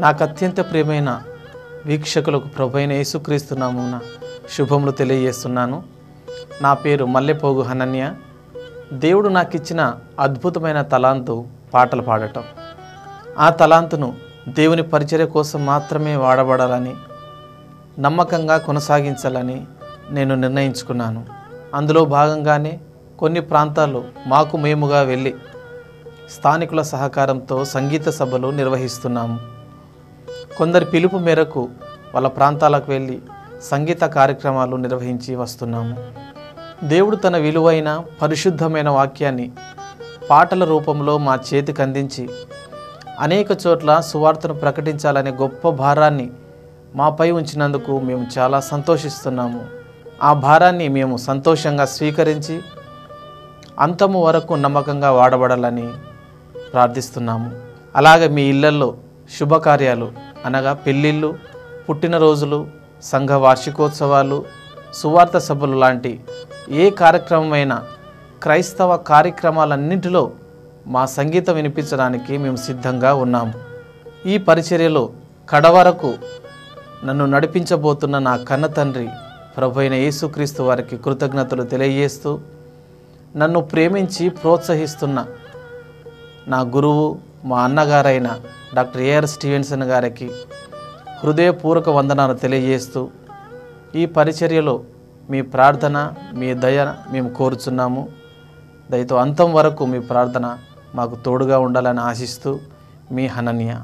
నాకు అత్యంత ప్రియమైన వీక్షకులకు ప్రభైన యేసుక్రీస్తు నామమున శుభములు తెలియజేస్తున్నాను నా పేరు మల్లెపోగు హనన్య దేవుడు నాకు ఇచ్చిన అద్భుతమైన తలాంతు పాటలు పాడటం ఆ తలాంతును దేవుని పరిచర్య కోసం మాత్రమే వాడబడాలని నమ్మకంగా కొనసాగించాలని నేను నిర్ణయించుకున్నాను అందులో భాగంగానే కొన్ని ప్రాంతాల్లో మాకు మేముగా వెళ్ళి స్థానికుల సహకారంతో సంగీత సభలు నిర్వహిస్తున్నాము కొందరి పిలుపు మేరకు వాళ్ళ ప్రాంతాలకు వెళ్ళి సంగీత కార్యక్రమాలు నిర్వహించి వస్తున్నాము దేవుడు తన విలువైన పరిశుద్ధమైన వాక్యాన్ని పాటల రూపంలో మా చేతికి అందించి అనేక చోట్ల సువార్తను ప్రకటించాలనే గొప్ప భారాన్ని మాపై ఉంచినందుకు మేము చాలా సంతోషిస్తున్నాము ఆ భారాన్ని మేము సంతోషంగా స్వీకరించి అంతము వరకు నమ్మకంగా వాడబడాలని ప్రార్థిస్తున్నాము అలాగే మీ ఇళ్లల్లో శుభకార్యాలు అనగా పెళ్ళిళ్ళు పుట్టినరోజులు సంఘ వార్షికోత్సవాలు సువార్త సభలు లాంటి ఏ కార్యక్రమమైనా క్రైస్తవ కార్యక్రమాలన్నింటిలో మా సంగీతం వినిపించడానికి మేము సిద్ధంగా ఉన్నాము ఈ పరిచర్యలో కడవరకు నన్ను నడిపించబోతున్న నా కన్న తండ్రి ప్రభు అయిన యేసుక్రీస్తు వారికి కృతజ్ఞతలు తెలియజేస్తూ నన్ను ప్రేమించి ప్రోత్సహిస్తున్న నా గురువు మా అన్నగారైన డాక్టర్ ఏఆర్ స్టీవెన్సన్ గారికి హృదయపూర్వక వందనాలు తెలియజేస్తూ ఈ పరిచర్యలో మీ ప్రార్థన మీ దయ మేము కోరుచున్నాము దయతో అంతం వరకు మీ ప్రార్థన మాకు తోడుగా ఉండాలని ఆశిస్తూ మీ హనన్య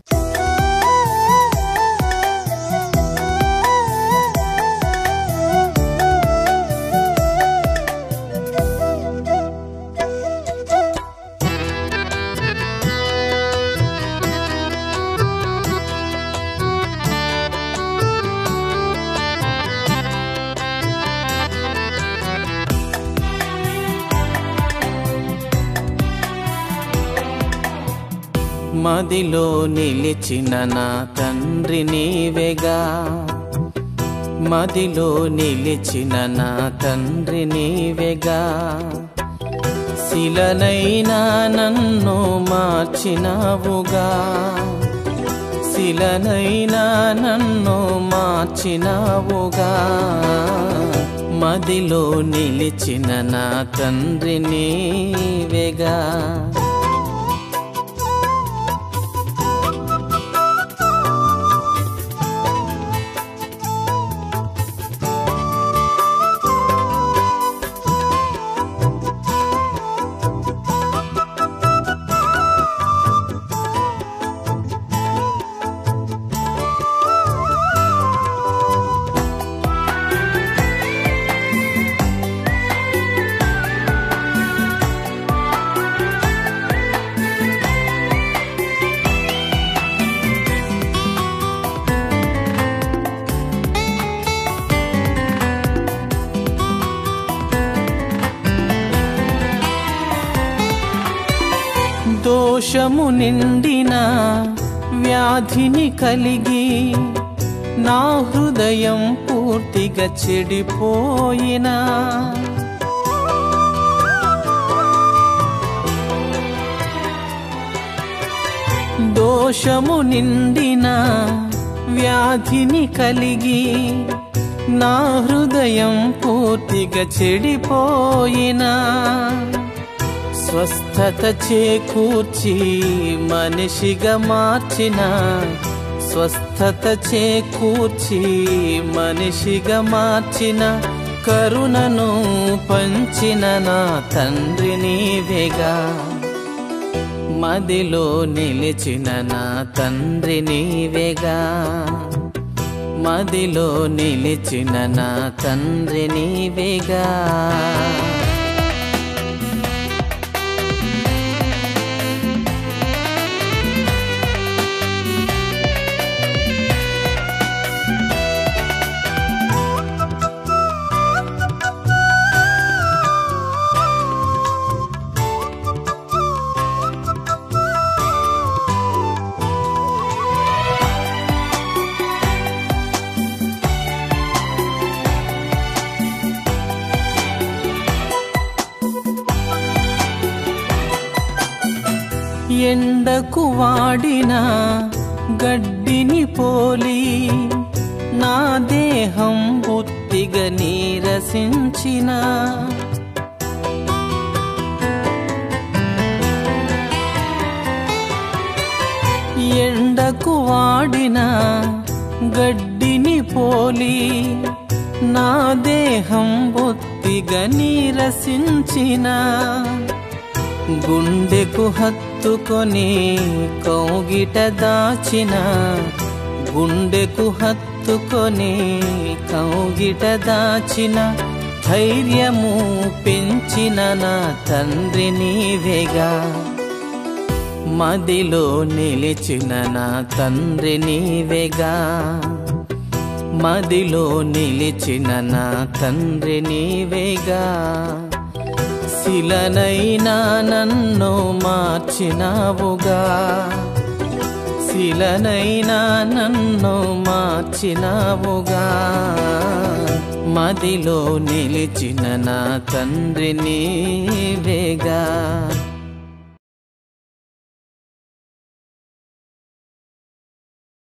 మదిలో నిలిచిన నా తండ్రి నీవేగా మదిలో నిలిచిన నా తండ్రి నీవేగా శిలనైనా నన్ను మార్చినావుగా శిలనైనా నన్ను మార్చినావుగా మదిలో నిలిచిన నా తండ్రి నీవేగా దోషము నిండిన వ్యాధిని కలిగి నా హృదయం పూర్తిగా చెడిపోయినా దోషము నిండిన వ్యాధిని కలిగి నా హృదయం పూర్తిగా చెడిపోయినా స్వస్థత చేకూర్చి మనిషిగా మార్చిన స్వస్థత చేకూర్చి మనిషిగా మార్చిన కరుణను పంచిన నా తండ్రి నీవేగా మదిలో నిలిచిన నా తండ్రి నీవేగా మదిలో నిలిచిన నా తండ్రి నీవేగా ఎండకు వాడిన గడ్డిని పోలి నా దేహం బుత్తిగా నీరసించిన ఎండకు వాడిన గడ్డిని పోలి నా దేహం బొత్తిగా నీరసించిన గుండెకు హత్తుకొని కౌగిట దాచిన గుండెకు హత్తుకొని కౌగిట దాచిన ధైర్యము పెంచిన నా తండ్రి నీవేగా మదిలో నిలిచిన నా తండ్రి నీవేగా మదిలో నిలిచిన నా తండ్రి నీవేగా శిలనైనా నన్ను మార్చినావుగా శిలనైనా నన్ను మార్చినావుగా మదిలో నిలిచిన నా తండ్రి నీవేగా